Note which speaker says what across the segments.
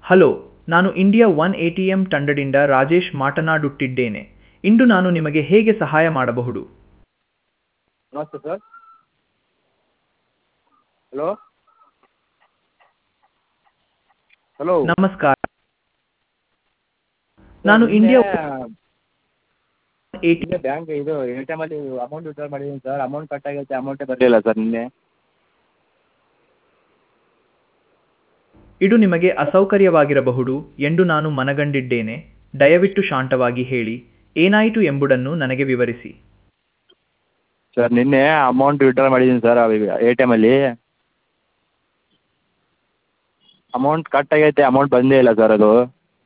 Speaker 1: hello ನಾನು India one A T M ತಂಡದಿಂದ ರಾಜೇಶ್ ಮಾತನಾಡುತ್ತಿದ್ದೇನೆ ಇಂದು ನಾನು ನಿಮಗೆ ಹೇಗೆ ಸಹಾಯ ಮಾಡಬಹುದು
Speaker 2: ನಮಸ್ತೆ ಸರ್ ಹಲೋ ಹಲೋ
Speaker 1: ನಮಸ್ಕಾರ ನಾನು ಇಂಡಿಯಾ ಎ ಟಿ
Speaker 2: ನಿನ್ನೆ ಬ್ಯಾಂಕ್ ಇದು ಎ ಟಿ ಎಮಲ್ಲಿ ಅಮೌಂಟ್ ವಿಡ್ರಾ ಮಾಡಿದ್ದೀನಿ ಸರ್ ಅಮೌಂಟ್ ಕಟ್ ಆಗೈತೆ ಅಮೌಂಟೇ ಬರಲಿಲ್ಲ ಸರ್ ನಿನ್ನೆ
Speaker 1: ಇದು ನಿಮಗೆ ಅಸೌಕರ್ಯವಾಗಿರಬಹುದು ಎಂದು ನಾನು ಮನಗಂಡಿದ್ದೇನೆ ದಯವಿಟ್ಟು ಶಾಂತವಾಗಿ ಹೇಳಿ ಏನಾಯಿತು ಎಂಬುದನ್ನು ನನಗೆ ವಿವರಿಸಿ
Speaker 2: ಸರ್ ನಿನ್ನೆ ಅಮೌಂಟ್ ವಿಡ್ರಾ ಮಾಡಿದ್ದೀನಿ ಸರ್ ಎ ಟಿ ಎಮಲ್ಲಿ ಅಮೌಂಟ್ ಕಟ್ ಆಗೈತೆ ಅಮೌಂಟ್ ಬಂದೇ ಇಲ್ಲ ಸರ್ ಅದು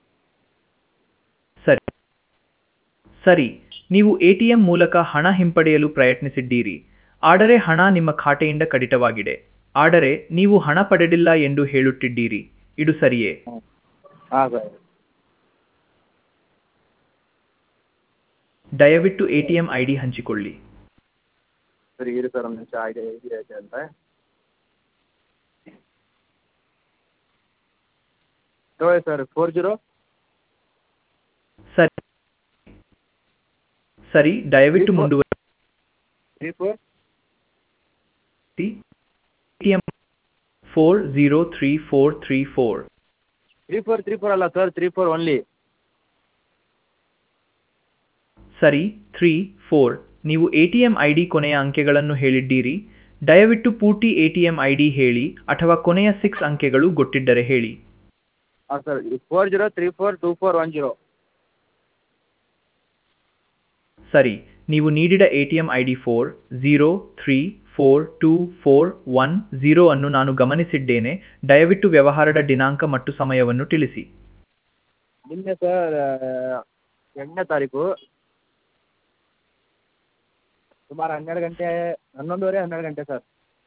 Speaker 1: ಸರಿ ಸರಿ ನೀವು ಎ ಟಿ ಎಂ ಮೂಲಕ ಹಣ ಹಿಂಪಡೆಯಲು ಪ್ರಯತ್ನಿಸಿದ್ದೀರಿ ಆದರೆ ಹಣ ನಿಮ್ಮ ಖಾತೆಯಿಂದ ಕಡಿತವಾಗಿದೆ ಆದರೆ ನೀವು ಹಣ ಪಡೆದಿಲ್ಲ ಎಂದು ಹೇಳುತ್ತಿದ್ದೀರಿ ಇದು ಸರಿಯೇ
Speaker 2: ಹಾಂ ಸರ್
Speaker 1: ದಯವಿಟ್ಟು A T M I D ಹಂಚಿಕೊಳ್ಳಿ
Speaker 2: ಸರಿ ಇರಿ ಸರ್ ಒಂದು ನಿಮಿಷ ಐಡಿ ಐಡಿ ಐತೆ ಅಂತ ತಗೊಳ್ಳಿ ಸರ್ ಫೋರ್ ಜೀರೋ
Speaker 1: ಸರಿ ಸರಿ ದಯವಿಟ್ಟು
Speaker 2: Three four-
Speaker 1: ಮುಂದುವರಿಸಿ
Speaker 2: three four
Speaker 1: T M four zero three four three four
Speaker 2: three four three four ಅಲ್ಲ ಸರ್ ತ್ರೀ ಫೋರ್ ಓನ್ಲಿ
Speaker 1: ಸರಿ ತ್ರೀ ಫೋರ್ ನೀವು A T M I D ಕೊನೆಯ ಅಂಕೆಗಳನ್ನು ಹೇಳಿದ್ದೀರಿ ದಯವಿಟ್ಟು ಪೂರ್ತಿ A T M I D ಹೇಳಿ ಅಥವಾ ಕೊನೆಯ ಸಿಕ್ಸ್ ಅಂಕೆಗಳು ಗೊತ್ತಿದ್ದರೆ ಹೇಳಿ
Speaker 2: ಹಾಂ sir four zero three four two four one zero
Speaker 1: ಸರಿ ನೀವು ನೀಡಿದ A T M I D four zero three four two four one zero ಅನ್ನು ನಾನು ಗಮನಿಸಿದ್ದೇನೆ ದಯವಿಟ್ಟು ವ್ಯವಹಾರದ ದಿನಾಂಕ ಮತ್ತು ಸಮಯವನ್ನು ತಿಳಿಸಿ
Speaker 2: ನಿನ್ನೆ ಸರ್ ಎಂಟನೇ ತಾರೀಕು ಸುಮಾರು ಹನ್ನೆರಡು ಗಂಟೆ ಹನ್ನೊಂದುವರೆ ಹನ್ನೆರಡು ಗಂಟೆ ಸರ್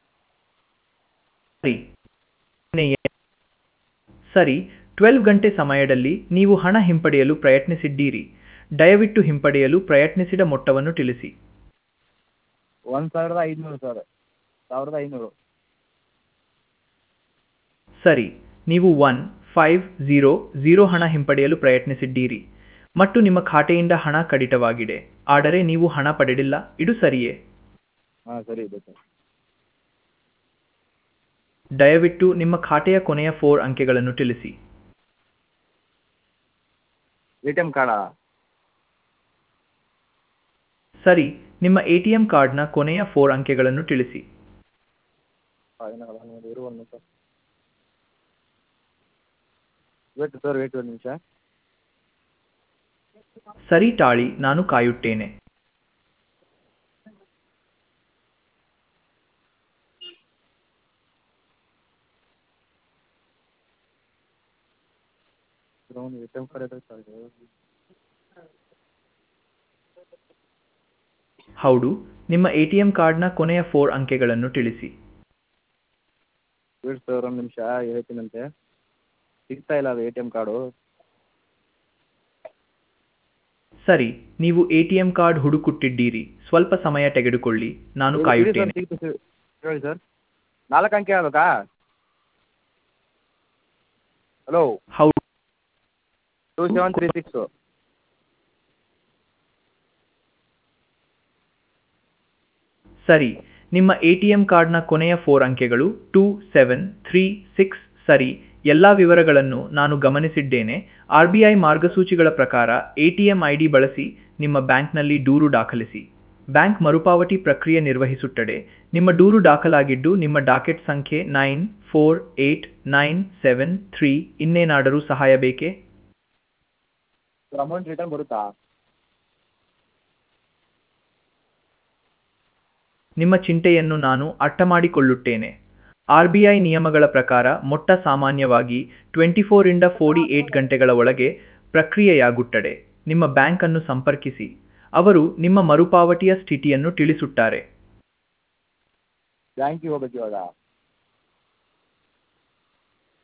Speaker 1: ಸರಿ ನೆ- ಸರಿ ಟ್ವೆಲ್ವ್ ಗಂಟೆ ಸಮಯದಲ್ಲಿ ನೀವು ಹಣ ಹಿಂಪಡೆಯಲು ಪ್ರಯತ್ನಿಸಿದ್ದೀರಿ ದಯವಿಟ್ಟು ಹಿಂಪಡೆಯಲು ಪ್ರಯತ್ನಿಸಿದ ಮೊತ್ತವನ್ನು ತಿಳಿಸಿ
Speaker 2: ಒಂದು ಸಾವಿರದ ಐದುನೂರು ಸರ್ ಸಾವಿರದ ಐನೂರು
Speaker 1: ಸರಿ ನೀವು ಒನ್ ಫೈವ್ ಝೀರೋ ಝೀರೋ ಹಣ ಹಿಂಪಡೆಯಲು ಪ್ರಯತ್ನಿಸಿದ್ದೀರಿ ಮತ್ತು ನಿಮ್ಮ ಖಾತೆಯಿಂದ ಹಣ ಕಡಿತವಾಗಿದೆ ಆದರೆ ನೀವು ಹಣ ಪಡೆದಿಲ್ಲ ಇದು ಸರಿಯೇ
Speaker 2: ಹಾಂ ಸರಿ ಇದೆ ಸರ್
Speaker 1: ದಯವಿಟ್ಟು ನಿಮ್ಮ ಖಾತೆಯ ಕೊನೆಯ ಫೋರ್ ಅಂಕೆಗಳನ್ನು ತಿಳಿಸಿ
Speaker 2: ಎ ಟಿ ಎಮ್ ಕಾರ್ಡಾ
Speaker 1: ಸರಿ ನಿಮ್ಮ ಎ ಟಿ ಎಂ ಕಾರ್ಡ್ನ ಕೊನೆಯ ಫೋರ್ ಅಂಕೆಗಳನ್ನು ತಿಳಿಸಿ
Speaker 2: ಇರು ಒಂದು ನಿಮಿಷ ವೇಟ್ ಸರ್ ವೇಟ್ ಒಂದು ನಿಮಿಷ
Speaker 1: ಸರಿ ತಾಳಿ ನಾನು ಕಾಯುತ್ತೇನೆ
Speaker 2: ಒಂದು ಎ ಟಿ ಎಮ್ ಕಾರ್ಡ್ ಇದೆ ಸರ್
Speaker 1: ಹೌದು ನಿಮ್ಮ ಎ ಟಿ ಎಂ ಕಾರ್ಡ್ನ ಕೊನೆಯ ಫೋರ್ ಅಂಕೆಗಳನ್ನು ತಿಳಿಸಿ
Speaker 2: ವೇಟ್ ಸರ್ ಒಂದು ನಿಮಿಷ ಹೇಳ್ತೀನಂತೆ ಸಿಗ್ತಾ ಇಲ್ಲ ಅದು ಎ ಟಿ ಎಮ್ ಕಾರ್ಡು
Speaker 1: ಸರಿ ನೀವು ಎ ಟಿ ಎಂ ಕಾರ್ಡ್ ಹುಡುಕುತ್ತಿದ್ದೀರಿ ಸ್ವಲ್ಪ ಸಮಯ ತೆಗೆದುಕೊಳ್ಳಿ ನಾನು ಕಾಯುತ್ತೇನೆ
Speaker 2: ಸಿಗ್ತು ಸರ್ ಹೇಳಿ ಸರ್ ನಾಲ್ಕು ಅಂಕೆ ಆಗ್ಬೇಕಾ ಹಲೋ
Speaker 1: ಹೌದು
Speaker 2: ಟೂ ಸೆವೆನ್ ತ್ರೀ ಸಿಕ್ಸು
Speaker 1: ಸರಿ ನಿಮ್ಮ ಎ ಟಿ ಎಂ ಕಾರ್ಡ್ನ ಕೊನೆಯ ಫೋರ್ ಅಂಕೆಗಳು ಟೂ ಸೆವೆನ್ ತ್ರೀ ಸಿಕ್ಸ್ ಸರಿ ಎಲ್ಲ ವಿವರಗಳನ್ನು ನಾನು ಗಮನಿಸಿದ್ದೇನೆ ಆರ್ ಬಿ ಐ ಮಾರ್ಗಸೂಚಿಗಳ ಪ್ರಕಾರ A T M I D ಬಳಸಿ ನಿಮ್ಮ ಬ್ಯಾಂಕ್ನಲ್ಲಿ ದೂರು ದಾಖಲಿಸಿ ಬ್ಯಾಂಕ್ ಮರುಪಾವತಿ ಪ್ರಕ್ರಿಯೆ ನಿರ್ವಹಿಸುತ್ತದೆ ನಿಮ್ಮ ದೂರು ದಾಖಲಾಗಿದ್ದು ನಿಮ್ಮ ಡಾಕೆಟ್ ಸಂಖ್ಯೆ nine four eight nine seven three ಇನ್ನೇನಾದರೂ ಸಹಾಯ ಬೇಕೇ
Speaker 2: ಸರ್ ಅಮೌಂಟ್ ರಿಟರ್ನ್ ಬರುತ್ತಾ
Speaker 1: ನಿಮ್ಮ ಚಿಂತೆಯನ್ನು ನಾನು ಅರ್ಥ ಮಾಡಿಕೊಳ್ಳುತ್ತೇನೆ ಆರ್ ಬಿ ಐ ನಿಯಮಗಳ ಪ್ರಕಾರ ಮೊಟ್ಟ ಸಾಮಾನ್ಯವಾಗಿ ಟ್ವೆಂಟಿ ಫೋರಿಂದ ಫೋರ್ಟಿ ಏಟ್ ಗಂಟೆಗಳ ಒಳಗೆ ಪ್ರಕ್ರಿಯೆಯಾಗುತ್ತದೆ ನಿಮ್ಮ ಬ್ಯಾಂಕ್ ಅನ್ನು ಸಂಪರ್ಕಿಸಿ ಅವರು ನಿಮ್ಮ ಮರುಪಾವತಿಯ ಸ್ಥಿತಿಯನ್ನು ತಿಳಿಸುತ್ತಾರೆ
Speaker 2: ಬ್ಯಾಂಕಿಗೆ ಹೋಗ್ಬೇಕು ಇವಾಗ